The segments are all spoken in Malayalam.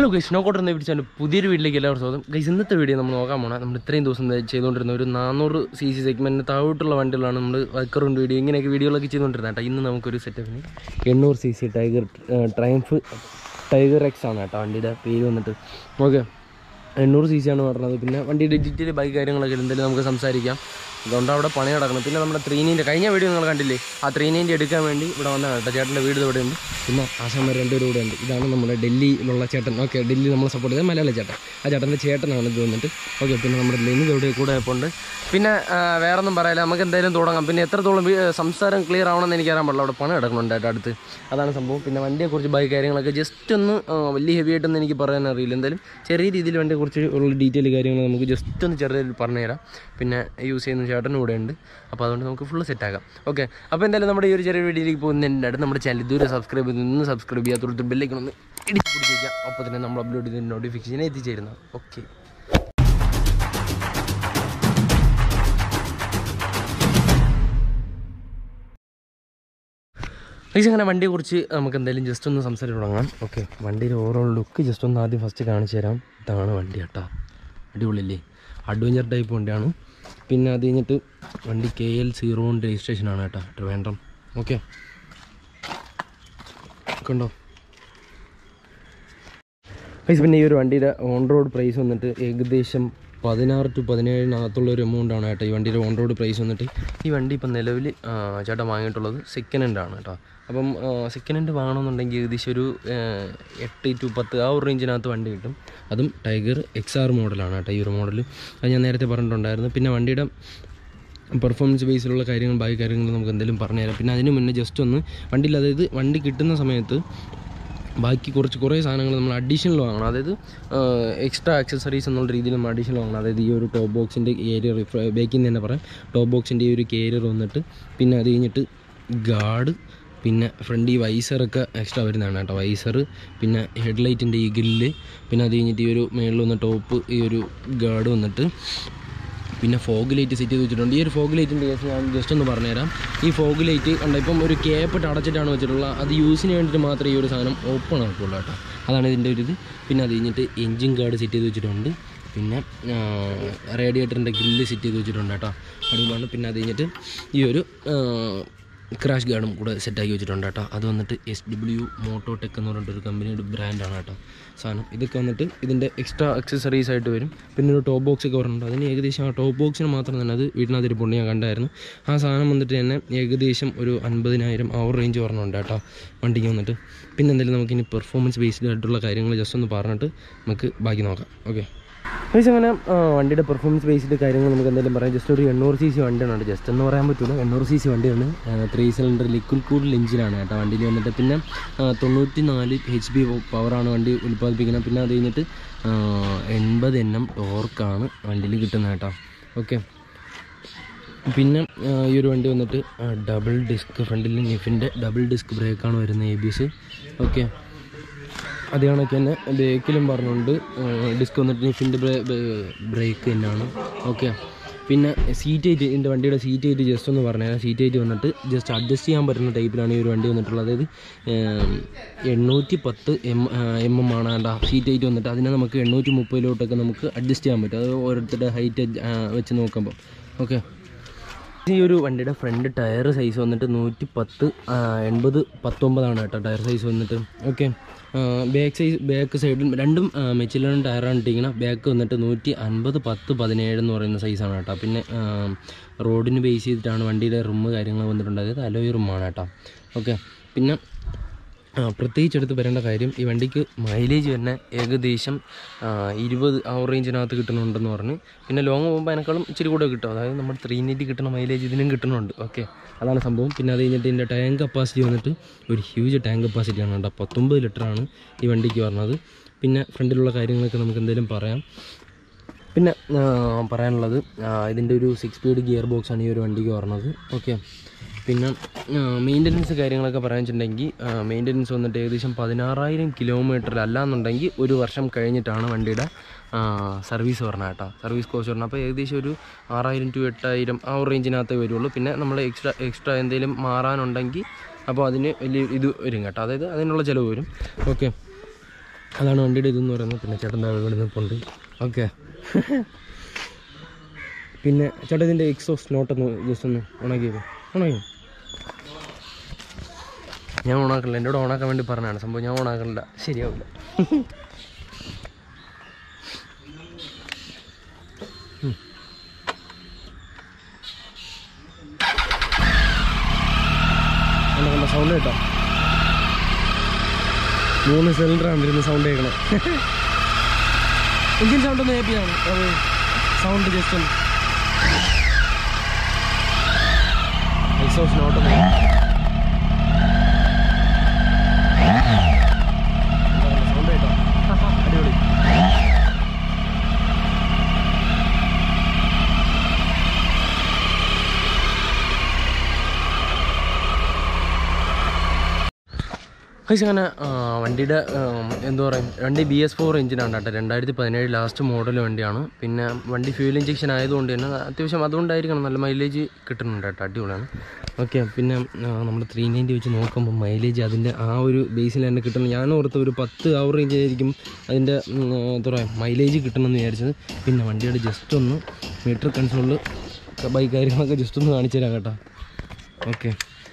ഹലോ ഗൈസ് സ്നോക്കോട്ടർ എന്ന് പിടിച്ചാൽ പുതിയൊരു വീട്ടിലേക്ക് എല്ലാവർക്കും സ്വാഗതം ഗൈസ് ഇന്നത്തെ വീഡിയോ നമ്മൾ നോക്കാൻ പോകണം നമ്മൾ ഇത്രയും ദിവസം ദേ ചെയ്തുകൊണ്ടിരുന്ന ഒരു നാനൂറ് സി സി സെഗ്മെൻറ്റിന് താഴോട്ടുള്ള വണ്ടികളാണ് നമ്മൾ വൈക്കറുണ്ട് വീഡിയോ ഇങ്ങനെയൊക്കെ വീഡിയോകളൊക്കെ ചെയ്തുകൊണ്ടിരുന്നത് കേട്ടോ ഇന്ന് നമുക്കൊരു സെറ്റപ്പിന് എണ്ണൂറ് C C Tiger Triumph Tiger X ആണ് കേട്ടോ വണ്ടിയുടെ പേര് വന്നിട്ട് ഓക്കെ എണ്ണൂറ് സി സി ആണ് പറഞ്ഞത് പിന്നെ വണ്ടി ഡിജിറ്റൽ ബൈക്ക് കാര്യങ്ങളൊക്കെ എന്തെങ്കിലും നമുക്ക് സംസാരിക്കാം അതുകൊണ്ട് അവിടെ പണി നടക്കണം പിന്നെ നമ്മുടെ ത്രീ നൈൻ്റെ കഴിഞ്ഞ വീഡിയോ നിങ്ങൾ കണ്ടില്ലേ ആ ത്രീ നൈൻ്റെ എടുക്കാൻ വേണ്ടി ഇവിടെ വന്നതാണ് കേട്ടോ ചേട്ടൻ്റെ വീട് ഇവിടെ ഉണ്ട് പിന്നെ ആസാമ രണ്ടുപേരും ഇവിടെ ഉണ്ട് ഇതാണ് നമ്മുടെ ഡൽഹിയിലുള്ള ചേട്ടൻ ഓക്കെ ഡൽഹി നമ്മളെ സപ്പോർട്ട് ചെയ്ത മലയാള ചേട്ടൻ ആ ചേട്ടൻ്റെ ചേട്ടനാണ് ഇത് വന്നിട്ട് ഓക്കെ പിന്നെ നമ്മുടെ ലെനിത് ഇവിടെ കൂടെ ഉണ്ട് പിന്നെ ആ, വേറൊന്നും പറയാല്ല നമുക്ക് എന്തായാലും തുടങ്ങാം പിന്നെ എത്രത്തോളം വീ- സംസാരം ക്ലിയർ ആവണമെന്ന് എനിക്കറിയാൻ പാടില്ല അവിടെ പണി കിടക്കുന്നുണ്ട് കേട്ടോ അടുത്ത് അതാണ് സംഭവം പിന്നെ വണ്ടിയെക്കുറിച്ച് ബൈക്ക് കാര്യങ്ങളൊക്കെ ജസ്റ്റ് ഒന്ന് ആ, വലിയ ഹെവി ആയിട്ടൊന്നും എനിക്ക് പറയാൻ അറിയില്ല എന്തായാലും ചെറിയ രീതിയിൽ വണ്ടിയെക്കുറിച്ച് ഉള്ള ഡീറ്റെയിൽ കാര്യങ്ങൾ നമുക്ക് ജസ്റ്റ് ഒന്ന് ചെറിയ രീതിയിൽ പറഞ്ഞുതരാം പിന്നെ യൂസ് ചെയ്യുന്ന ചേട്ടനും കൂടെ ഉണ്ട് അപ്പോൾ അതുകൊണ്ട് നമുക്ക് ഫുള്ള് സെറ്റാക്കാം ഓക്കെ അപ്പോൾ എന്തായാലും നമ്മുടെ ഈ ഒരു ചെറിയ വീഡിയോയിലേക്ക് പോകുന്നതിൻ്റെ നമ്മുടെ ചാനൽ ഇതുവരെ സബ്സ്ക്രൈബ് ചെയ്ത് നിന്ന് സബ്സ്ക്രൈബ് ചെയ്യാത്ത തൊട്ട് ബെല്ലേക്കൊന്ന് ഇടിച്ച് പിടിച്ചേക്കാം അപ്പോൾ തന്നെ നമ്മൾ അപ്ലോഡ് ചെയ്ത നോട്ടിഫിക്കേഷൻ എത്തിച്ചേരുന്നത് ഓക്കെ ഗൈസ് അങ്ങനെ വണ്ടിയെക്കുറിച്ച് നമുക്ക് എന്തായാലും ജസ്റ്റ് ഒന്ന് സംസാരിച്ച് തുടങ്ങാം ഓക്കെ വണ്ടിയുടെ ഓവറോൾ ലുക്ക് ജസ്റ്റ് ഒന്ന് ആദ്യം ഫസ്റ്റ് കാണിച്ചു തരാം ഇതാണ് വണ്ടി കേട്ടോ അടിപൊളിയല്ലേ അഡ്വഞ്ചർ ടൈപ്പ് വണ്ടിയാണ് പിന്നെ അത് കഴിഞ്ഞിട്ട് വണ്ടി കെ എൽ സീറോൻ്റെ രജിസ്ട്രേഷനാണ് കേട്ടോ ട്രിവാൻഡ്രം ഓക്കെ കണ്ടോ ഗൈസ് പിന്നെ ഈ ഒരു വണ്ടിയുടെ ഓൺ റോഡ് പ്രൈസ് വന്നിട്ട് ഏകദേശം പതിനാറ് ടു പതിനേഴിനകത്തുള്ള ഒരു എമൗണ്ട് ആണ് കേട്ടോ ഈ വണ്ടിയുടെ ഓൺ റോഡ് പ്രൈസ് വന്നിട്ട് ഈ വണ്ടി ഇപ്പം നിലവിൽ ചേട്ടൻ വാങ്ങിയിട്ടുള്ളത് സെക്കൻഡ് ഹാൻഡ് ആണ് കേട്ടോ അപ്പം സെക്കൻഡ് ഹാൻഡ് വാങ്ങണമെന്നുണ്ടെങ്കിൽ ഏകദേശം ഒരു ആ, എട്ട് ടു പത്ത് ആ ഒരു റേഞ്ചിനകത്ത് വണ്ടി കിട്ടും അതും ടൈഗർ എക്സ് ആർ മോഡലാണ് കേട്ടോ ഈ ഒരു മോഡൽ അത് ഞാൻ നേരത്തെ പറഞ്ഞിട്ടുണ്ടായിരുന്നു പിന്നെ വണ്ടിയുടെ പെർഫോമൻസ് ബേസിലുള്ള കാര്യങ്ങൾ ബാക്കി കാര്യങ്ങൾ നമുക്ക് എന്തെങ്കിലും പറഞ്ഞുതരാം പിന്നെ അതിന് മുന്നേ ജസ്റ്റ് ഒന്ന് വണ്ടിയിൽ അതായത് വണ്ടി കിട്ടുന്ന സമയത്ത് ബാക്കി കുറച്ച് കുറേ സാധനങ്ങൾ നമ്മൾ അഡീഷണൽ വാങ്ങണം അതായത് എക്സ്ട്രാ ആക്സസറീസ് എന്നുള്ള രീതിയിൽ നമ്മൾ അഡീഷണൽ വാങ്ങണം അതായത് ഈ ഒരു ടോപ്പ് ബോക്സിൻ്റെ ഏരിയർ ബേക്കിൽ നിന്ന് തന്നെ പറയാം ടോപ്പ് ബോക്സിൻ്റെ ഈ ഒരു കേരിയർ വന്നിട്ട് പിന്നെ അത് കഴിഞ്ഞിട്ട് ഗാർഡ് പിന്നെ ഫ്രണ്ട് ഈ വൈസറൊക്കെ എക്സ്ട്രാ വരുന്നതാണ് കേട്ടോ വൈസർ പിന്നെ ഹെഡ്ലൈറ്റിൻ്റെ ഈ ഗ്രില്ല് പിന്നെ അത് കഴിഞ്ഞിട്ട് ഈ ഒരു മേളിൽ വന്ന ടോപ്പ് ഈ ഒരു ഗാർഡ് വന്നിട്ട് പിന്നെ ഫോഗ് ലൈറ്റ് സെറ്റ് ചെയ്ത് വെച്ചിട്ടുണ്ട് ഈ ഒരു ഫോഗ് ലൈറ്റിൻ്റെ കേസ് ഞാൻ ജസ്റ്റ് ഒന്ന് പറഞ്ഞുതരാം ഈ ഫോഗ് ലൈറ്റ് കണ്ട ഇപ്പം ഒരു കേപ്പിട്ട് അടച്ചിട്ടാണ് വെച്ചിട്ടുള്ളത് അത് യൂസിന് വേണ്ടിയിട്ട് മാത്രമേ ഈ ഒരു സാധനം ഓപ്പൺ ആക്കുള്ളൂ കേട്ടോ അതാണ് ഇതിൻ്റെ ഒരു ഇത് പിന്നെ അത് കഴിഞ്ഞിട്ട് എൻജിൻ ഗാർഡ് സെറ്റ് ചെയ്ത് വെച്ചിട്ടുണ്ട് പിന്നെ റേഡിയേറ്ററിൻ്റെ ഗ്രില്ല് സെറ്റ് ചെയ്ത് വെച്ചിട്ടുണ്ട് കേട്ടോ അടിപൊളിയാണ് പിന്നെ അത് കഴിഞ്ഞിട്ട് ഈ ഒരു ക്രാഷ് ഗാർഡും കൂടെ സെറ്റാക്കി വെച്ചിട്ടുണ്ട് കേട്ടോ അത് വന്നിട്ട് എസ് ഡബ്ല്യു മോട്ടോടെക് എന്ന് പറഞ്ഞിട്ടൊരു കമ്പനിയുടെ ബ്രാൻഡാണ് കേട്ടോ സാധനം ഇതൊക്കെ വന്നിട്ട് ഇതിൻ്റെ എക്സ്ട്രാ അക്സസറീസ് ആയിട്ട് വരും പിന്നെ ഒരു ടോപ്പ് ബോക്സ് ഒക്കെ പറഞ്ഞിട്ടുണ്ട് അതിന് ഏകദേശം ആ ടോപ്പ് ബോക്സിന് മാത്രം തന്നെ അത് വീട്ടിനകത്ത് ഇരിപ്പുണ്ട് ഞാൻ കണ്ടായിരുന്നു ആ സാധനം വന്നിട്ട് തന്നെ ഏകദേശം ഒരു അൻപതിനായിരം ആ ഒരു റേഞ്ച് പറഞ്ഞുണ്ട് കേട്ടോ വണ്ടിക്ക് വന്നിട്ട് പിന്നെ എന്തെങ്കിലും നമുക്കിനി പെർഫോമൻസ് ബേസ്ഡ് ആയിട്ടുള്ള കാര്യങ്ങൾ ജസ്റ്റ് ഒന്ന് പറഞ്ഞിട്ട് നമുക്ക് ബാക്കി നോക്കാം ഓക്കെ പക്ഷേ അങ്ങനെ ആ, വണ്ടിയുടെ പെർഫോമൻസ് ബേസ്ഡ് കാര്യങ്ങൾ നമുക്ക് എന്തെങ്കിലും പറയാം ജസ്റ്റ് ഒരു എണ്ണൂറ് സി സി വണ്ടിയാണ് ജസ്റ്റ് എന്ന് പറയാൻ പറ്റില്ല എണ്ണൂറ് സി സി വണ്ടിയാണ് ത്രീ സിലിണ്ടർ ലിക്വിഡ് കൂൾ എഞ്ചിനാണ് കേട്ടോ വണ്ടിയിൽ വന്നിട്ട് പിന്നെ ആ, തൊണ്ണൂറ്റി നാല് എച്ച് പി പവറാണ് വണ്ടി ഉൽപ്പാദിപ്പിക്കുന്നത് പിന്നെ അത് കഴിഞ്ഞിട്ട് ആ, എൺപത് എൻ എം ടോർക്കാണ് വണ്ടിയിൽ കിട്ടുന്നത് കേട്ടോ ഓക്കെ പിന്നെ ആ, ഈ ഒരു വണ്ടി വന്നിട്ട് ഡബിൾ ഡിസ്ക് ഫ്രണ്ടിൽ നിഫിൻ്റെ ഡബിൾ ഡിസ്ക് ബ്രേക്കാണ് വരുന്നത് എ ബി എസ് ഓക്കെ അത് കണക്ക് തന്നെ ബേക്കിലും പറഞ്ഞുകൊണ്ട് ഡിസ്ക് വന്നിട്ട് നിഫിൻ്റെ ബ്രേക്ക് തന്നെയാണ് ഓക്കെ പിന്നെ സീറ്റ് ഹൈറ്റ് എൻ്റെ വണ്ടിയുടെ സീറ്റ് ഹൈറ്റ് ജസ്റ്റ് ഒന്ന് പറഞ്ഞുതരാം സീറ്റ് ഹൈറ്റ് വന്നിട്ട് ജസ്റ്റ് അഡ്ജസ്റ്റ് ചെയ്യാൻ പറ്റുന്ന ടൈപ്പിലാണ് ഈ ഒരു വണ്ടി വന്നിട്ടുള്ളത് അതായത് ഏം, എണ്ണൂറ്റി പത്ത് എം എം എം ആണ് കേട്ടോ സീറ്റ് ഹൈറ്റ് വന്നിട്ട് അതിനെ നമുക്ക് എണ്ണൂറ്റി മുപ്പതിലോട്ടൊക്കെ നമുക്ക് അഡ്ജസ്റ്റ് ചെയ്യാൻ പറ്റും അത് ഓരോരുത്തരുടെ ഹൈറ്റ് വെച്ച് നോക്കുമ്പോൾ ഓക്കെ ഈ ഒരു വണ്ടിയുടെ ഫ്രണ്ട് ടയർ സൈസ് വന്നിട്ട് നൂറ്റി പത്ത് ആ, എൺപത് പത്തൊമ്പതാണ് കേട്ടോ ടയർ സൈസ് വന്നിട്ട് ഓക്കെ ബാക്ക് സൈസ് ബാക്ക് സൈഡും രണ്ടും മെച്ചിലാണ് ടയറാണ് ഇട്ടിരിക്കുന്നത് ബാക്ക് വന്നിട്ട് നൂറ്റി അൻപത് പത്ത് പതിനേഴ് എന്ന് പറയുന്ന സൈസാണ് കേട്ടോ പിന്നെ ആ, റോഡിന് ബേസ് ചെയ്തിട്ടാണ് വണ്ടിയുടെ റിമ്മ് കാര്യങ്ങൾ വന്നിട്ടുണ്ട് അതായത് അലോയ് റിമ്മാണ് കേട്ടോ ഓക്കെ പിന്നെ ആ, പ്രത്യേകിച്ച് എടുത്ത് വരേണ്ട കാര്യം ഈ വണ്ടിക്ക് മൈലേജ് തന്നെ ഏകദേശം ആ, ഇരുപത് ആ ഒരു റേഞ്ചിനകത്ത് കിട്ടുന്നുണ്ടെന്ന് പറഞ്ഞ് പിന്നെ ലോങ് പോകുമ്പോൾ അതിനേക്കാളും ഇച്ചിരി കൂടെ കിട്ടും അതായത് നമ്മൾ ത്രീ നൈറ്റി കിട്ടുന്ന മൈലേജ് ഇതിനും കിട്ടുന്നുണ്ട് ഓക്കെ അതാണ് സംഭവം പിന്നെ അത് കഴിഞ്ഞിട്ട് ഇതിൻ്റെ ടാങ്ക് കപ്പാസിറ്റി വന്നിട്ട് ഒരു ഹ്യൂജ് ടാങ്ക് കപ്പാസിറ്റിയാണ് കേട്ടോ പത്തൊമ്പത് ലിറ്ററാണ് ഈ വണ്ടിക്ക് പറഞ്ഞത് പിന്നെ ഫ്രണ്ടിലുള്ള കാര്യങ്ങളൊക്കെ നമുക്ക് എന്തെങ്കിലും പറയാം പിന്നെ ആ, പറയാനുള്ളത് ആ, ഇതിൻ്റെ ഒരു സിക്സ് സ്പീഡ് ഗിയർ ബോക്സാണ് ഈ ഒരു വണ്ടിക്ക് പറഞ്ഞത് ഓക്കെ പിന്നെ മെയിൻ്റനൻസ് കാര്യങ്ങളൊക്കെ പറയാൻ വെച്ചിട്ടുണ്ടെങ്കിൽ മെയിൻ്റനൻസ് വന്നിട്ട് ഏകദേശം പതിനാറായിരം കിലോമീറ്റർ അല്ലാന്നുണ്ടെങ്കിൽ ഒരു വർഷം കഴിഞ്ഞിട്ടാണ് വണ്ടിയുടെ സർവീസ് പറഞ്ഞ കേട്ടോ സർവീസ് കോസ്റ്റ് പറഞ്ഞാൽ അപ്പോൾ ഏകദേശം ഒരു ആറായിരം ടു എട്ടായിരം ആ ഒരു റേഞ്ചിനകത്തേ വരുള്ളൂ പിന്നെ നമ്മൾ എക്സ്ട്രാ എക്സ്ട്രാ എന്തെങ്കിലും മാറാനുണ്ടെങ്കിൽ അപ്പോൾ അതിന് വലിയ ഇത് വരും കേട്ടോ അതായത് അതിനുള്ള ചിലവ് വരും ഓക്കെ അതാണ് വണ്ടിയുടെ ഇതെന്ന് പറയുന്നത് പിന്നെ ചേട്ടൻ ദാ ഇവിടെ നിൽപ്പുണ്ട് ഓക്കെ പിന്നെ ചേട്ടാ ഇതിൻ്റെ എക്സോസ് നോട്ടൊന്ന് ജസ്റ്റ് ഒന്ന് ഉണക്കിയത് ഉണക്കി ഞാൻ ഓണാക്കണില്ല എന്നോട് ഓണാക്കാൻ വേണ്ടി പറഞ്ഞതാണ് സംഭവം ഞാൻ ഓണാക്കണില്ല ശരിയാവില്ല ഉം. കണ്ടോ, കണ്ടോ, സൗണ്ട് കേട്ടോ മൂന്ന് സിലിണ്ടറാണ് വരുന്ന സൗണ്ട് കേൾക്കണം എഞ്ചിൻ സൗണ്ട് ഒന്ന് ഹാപ്പിയാണ് അത് സൗണ്ട് ജസ്റ്റ് ഒന്ന് എക്സോസ് നോട്ടൊന്ന് സൗണ്ട് കേട്ടോ അടിപൊളി ഗൈസ് അങ്ങനെ ആ, വണ്ടിയുടെ ഉം, എന്താ പറയുക വണ്ടി ബി എസ് ഫോർ എഞ്ചിനാണ് കേട്ടോ രണ്ടായിരത്തി പതിനേഴ് ലാസ്റ്റ് മോഡൽ വണ്ടിയാണ് പിന്നെ വണ്ടി ഫ്യൂൽ ഇഞ്ചക്ഷൻ ആയതുകൊണ്ട് തന്നെ അത്യാവശ്യം അതുകൊണ്ടായിരിക്കണം നല്ല മൈലേജ് കിട്ടുന്നുണ്ട് കേട്ടോ അടിപൊളിയാണ് ഓക്കെ പിന്നെ നമ്മൾ ത്രീ നയൻറ്റി വെച്ച് നോക്കുമ്പോൾ മൈലേജ് അതിൻ്റെ ആ ഒരു ബേസിൽ തന്നെ കിട്ടുന്നത് ഞാൻ ഓർത്ത് ഒരു പത്ത് ആ ഒരു റേഞ്ച് ആയിരിക്കും അതിൻ്റെ ഉം, എന്താ പറയുക മൈലേജ് കിട്ടണമെന്ന് വിചാരിച്ചത് പിന്നെ വണ്ടിയുടെ ജസ്റ്റ് ഒന്ന് മീറ്റർ കൺസോളിൽ ബൈക്ക് കാര്യങ്ങളൊക്കെ ജസ്റ്റ് ഒന്ന് കാണിച്ചു തരാം കേട്ടോ ഓക്കെ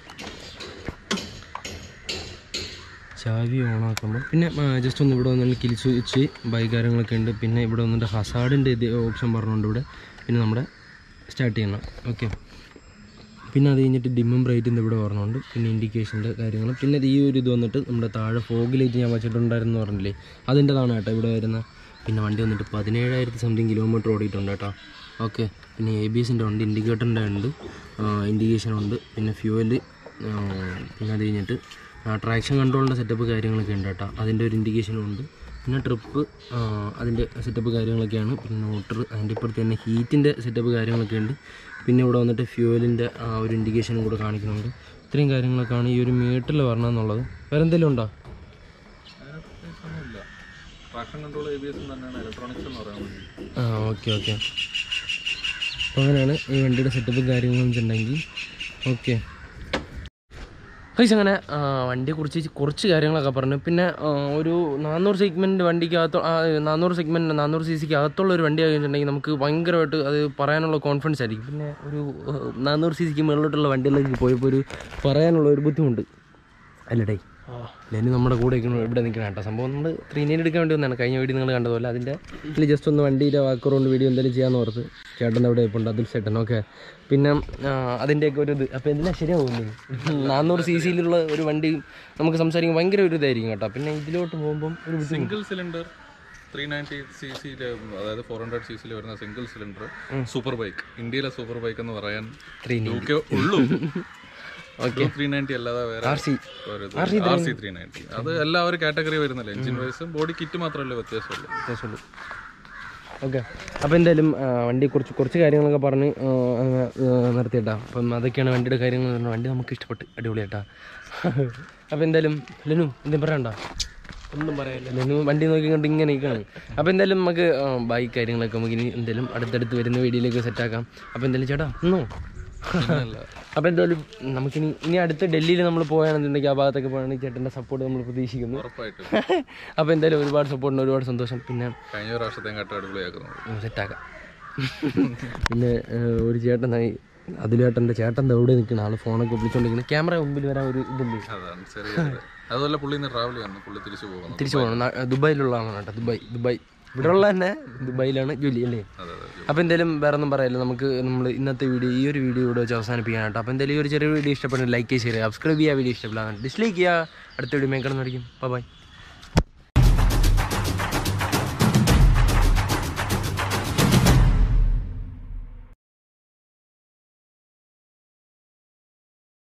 ചാവി ഓണാക്കുമ്പോൾ പിന്നെ ജസ്റ്റ് ഒന്ന് ഇവിടെ വന്നിട്ട് കിൽ സ്വിച്ച് ബൈക്ക് കാര്യങ്ങളൊക്കെ ഉണ്ട് പിന്നെ ഇവിടെ വന്നിട്ട് ഹസാഡിൻ്റെ ഇത് ഓപ്ഷൻ പറഞ്ഞുകൊണ്ട് ഇവിടെ പിന്നെ നമ്മുടെ സ്റ്റാർട്ട് ചെയ്യണം ഓക്കെ പിന്നെ അത് കഴിഞ്ഞിട്ട് ഡിമ്മും ബ്രൈറ്റും ഇവിടെ പറഞ്ഞുകൊണ്ട് പിന്നെ ഇൻഡിക്കേഷൻ്റെ കാര്യങ്ങൾ പിന്നെ ഈ ഒരു ഇത് വന്നിട്ട് നമ്മുടെ താഴെ ഫോഗ് ലൈറ്റ് ഞാൻ വെച്ചിട്ടുണ്ടായിരുന്നു പറഞ്ഞില്ലേ അതിൻ്റെതാണ് കേട്ടോ ഇവിടെ വരുന്ന പിന്നെ വണ്ടി വന്നിട്ട് പതിനേഴായിരത്തി സംതിങ് കിലോമീറ്റർ ഓടിയിട്ടുണ്ട് കേട്ടോ ഓക്കെ പിന്നെ എ ബി എസിൻ്റെ ഉണ്ട് ഇൻഡിക്കേറ്ററിൻ്റെ ഉണ്ട് ഇൻഡിക്കേഷൻ ഉണ്ട് പിന്നെ ഫ്യൂവല് പിന്നെ അത് കഴിഞ്ഞിട്ട് ട്രാക്ഷൻ കൺട്രോളിൻ്റെ സെറ്റപ്പ് കാര്യങ്ങളൊക്കെ ഉണ്ട് കേട്ടോ അതിൻ്റെ ഒരു ഇൻഡിക്കേഷനും ഉണ്ട് പിന്നെ ട്രിപ്പ് അതിൻ്റെ സെറ്റപ്പ് കാര്യങ്ങളൊക്കെയാണ് പിന്നെ മോട്ടർ അതിൻ്റെ ഇപ്പുറത്ത് തന്നെ ഹീറ്റിൻ്റെ സെറ്റപ്പ് കാര്യങ്ങളൊക്കെ ഉണ്ട് പിന്നെ ഇവിടെ വന്നിട്ട് ഫ്യൂവലിൻ്റെ ആ ഒരു ഇൻഡിക്കേഷനും കൂടെ കാണിക്കുന്നുണ്ട് ഇത്രയും കാര്യങ്ങളൊക്കെയാണ് ഈ ഒരു മീറ്ററിൽ വരണമെന്നുള്ളത് വേറെ എന്തെങ്കിലും ഉണ്ടോ traction control A B S തന്നെയാണ് ഇലക്ട്രോണിക്സ് എന്ന് പറയുന്നത് ആ ഓക്കെ ഓക്കെ അപ്പോൾ അങ്ങനെയാണ് ഈ വണ്ടിയുടെ സെറ്റപ്പ് കാര്യങ്ങളും വെച്ചിട്ടുണ്ടെങ്കിൽ ഓക്കെ കൈസ് അങ്ങനെ ആ, വണ്ടിയെക്കുറിച്ച് കുറച്ച് കാര്യങ്ങളൊക്കെ പറഞ്ഞു പിന്നെ ആ, ഒരു നാനൂറ് സെഗ്മെൻറ്റ് വണ്ടിക്കകത്ത് ആ, നാനൂറ് സെഗ്മെൻറ്റ് നാനൂറ് സി സിക്ക് അകത്തുള്ള ഒരു വണ്ടി ആയിട്ടുണ്ടെങ്കിൽ നമുക്ക് ഭയങ്കരമായിട്ട് അത് പറയാനുള്ള കോൺഫിഡൻസ് ആയിരിക്കും പിന്നെ ഒരു ആ, നാനൂറ് സി സിക്ക് മുകളിലോട്ടുള്ള വണ്ടികളിലേക്ക് പോയപ്പോൾ ഒരു പറയാനുള്ള ഒരു ബുദ്ധിമുട്ട് അല്ലടേ ലെനി നമ്മുടെ കൂടെ നിൽക്കണം ഇവിടെ നിൽക്കണം കേട്ടോ സംഭവം നമ്മൾ ത്രീ നൈൻ എടുക്കാൻ വേണ്ടി വന്നതാണ് കഴിഞ്ഞ വീഡിയോ നിങ്ങൾ കണ്ടതുപോലെ അതിൻ്റെ ഇതിൽ ജസ്റ്റ് ഒന്ന് വണ്ടിയുടെ വാക്കറൗണ്ട് വീഡിയോ എന്തെങ്കിലും ചെയ്യാമെന്ന് ഓർത്ത് ചേട്ടൻ അവിടെ ഇപ്പോൾ ഉണ്ട് അതിൽ ചേട്ടൻ ഓക്കെ പിന്നെ ആ, അതിൻ്റെയൊക്കെ ഒരു ഇത് അപ്പോൾ എന്തിനാ ശരിയാവുന്നു നാനൂറ് സി സിയിലുള്ള ഒരു വണ്ടി നമുക്ക് സംസാരിക്കാൻ ഭയങ്കര ഒരു ഇതായിരിക്കും കേട്ടോ പിന്നെ ഇതിലോട്ട് പോകുമ്പം ഒരു ബുദ്ധിമുട്ട് single cylinder three ninety C സിയിൽ അതായത് ഫോർ ഹൺഡ്രഡ് സി സിയിൽ വരുന്ന സിംഗിൾ സിലിണ്ടർ സൂപ്പർ ബൈക്ക് ഇന്ത്യയിലെ സൂപ്പർ ബൈക്ക് എന്ന് പറയാൻ ത്രീ യു കെ ഉള്ളൂ ഓക്കെ ത്രീ നയൻറ്റി അല്ലാതെ വേറെ ആർ സി ഒരു ഇത്. ആർ സി ത്രീ നയൻറ്റി അത് എല്ലാ ഒരു കാറ്റഗറി വരുന്നില്ല എഞ്ചിൻ വൈസ് ബോഡി കിറ്റ് മാത്രമല്ലേ വ്യത്യാസമുള്ളൂ വ്യത്യാസമുള്ളൂ ഓക്കെ അപ്പോൾ എന്തായാലും ആ, വണ്ടിയെക്കുറിച്ച് കുറച്ച് കാര്യങ്ങളൊക്കെ പറഞ്ഞ് ആ, അങ്ങ്, ആ, നിർത്തിയിട്ടാ അപ്പം അതൊക്കെയാണ് വണ്ടിയുടെ കാര്യങ്ങൾ എന്ന് പറഞ്ഞാൽ വണ്ടി നമുക്ക് ഇഷ്ടപ്പെട്ട് അടിപൊളിയായിട്ടാ അപ്പോൾ എന്തായാലും ലെനു എന്തെങ്കിലും പറയണ്ട ഒന്നും പറയാനില്ല ലെനു വണ്ടി നോക്കിക്കൊണ്ട് ഇങ്ങനെ നിൽക്കുകയാണ് അപ്പോൾ എന്തായാലും നമുക്ക് ബൈക്ക് കാര്യങ്ങളൊക്കെ നമുക്ക് ഇനി എന്തായാലും അടുത്തടുത്ത് വരുന്ന വീഡിയോയിലേക്ക് സെറ്റാക്കാം അപ്പോൾ എന്തായാലും ചേട്ടാ ഒന്നോ അപ്പോൾ എന്തായാലും നമുക്കിനി ഇനി അടുത്ത് ഡൽഹിയിൽ നമ്മൾ പോയാണെന്നുണ്ടെങ്കിൽ ആ ഭാഗത്തൊക്കെ പോയാണെങ്കിൽ ചേട്ടൻ്റെ സപ്പോർട്ട് നമ്മൾ പ്രതീക്ഷിക്കുന്നു ഉറപ്പായിട്ടും അപ്പോൾ എന്തായാലും ഒരുപാട് സപ്പോർട്ടുണ്ട് ഒരുപാട് സന്തോഷം പിന്നെ കഴിഞ്ഞ പ്രാവശ്യത്തെ കാട്ടും അടിപൊളിയാക്കുന്നത് സെറ്റാക്കാം പിന്നെ ഏഹ്, ഒരു ചേട്ടനായി അതിലേട്ടൻ്റെ ചേട്ടൻ ദാ ഇവിടെ നിൽക്കുന്ന ആൾ ഫോണൊക്കെ വിളിച്ചോണ്ടിരിക്കുന്നത് ക്യാമറ മുമ്പിൽ വരാൻ ഒരു ഇതില്ലേ അതാണ് ചെറിയ ഇത്. അതുപോലെ പുള്ളി ഇന്ന് ട്രാവൽ ചെയ്യുന്നു പുള്ളി തിരിച്ചു പോകുന്നു തിരിച്ചു പോകണം നാ- ദുബായിലുള്ള ആളാണ് കേട്ടോ ദുബായ് ദുബായ് ഇവിടെ ഉള്ള തന്നെ ദുബായിലാണ് ജോലി അല്ലേ അതെ അതെ അപ്പോൾ എന്തായാലും വേറെ ഒന്നും പറയല്ല നമുക്ക് നമ്മൾ ഇന്നത്തെ വീഡിയോ ഈ ഒരു വീഡിയോ ഇവിടെ വെച്ച് അവസാനിപ്പിക്കാൻ കേട്ടോ അപ്പോൾ എന്തായാലും ഈ ഒരു ചെറിയ വീഡിയോ ഇഷ്ടപ്പെടുന്ന ലൈക്ക് ചെയ്യുക സബ്സ്ക്രൈബ് ചെയ്യുക വീഡിയോ ഇഷ്ടപ്പെടാൻ ഡിസ്ലൈക്ക് ചെയ്യുക അടുത്ത വീഡിയോ മേക്കണം ബൈ ബൈ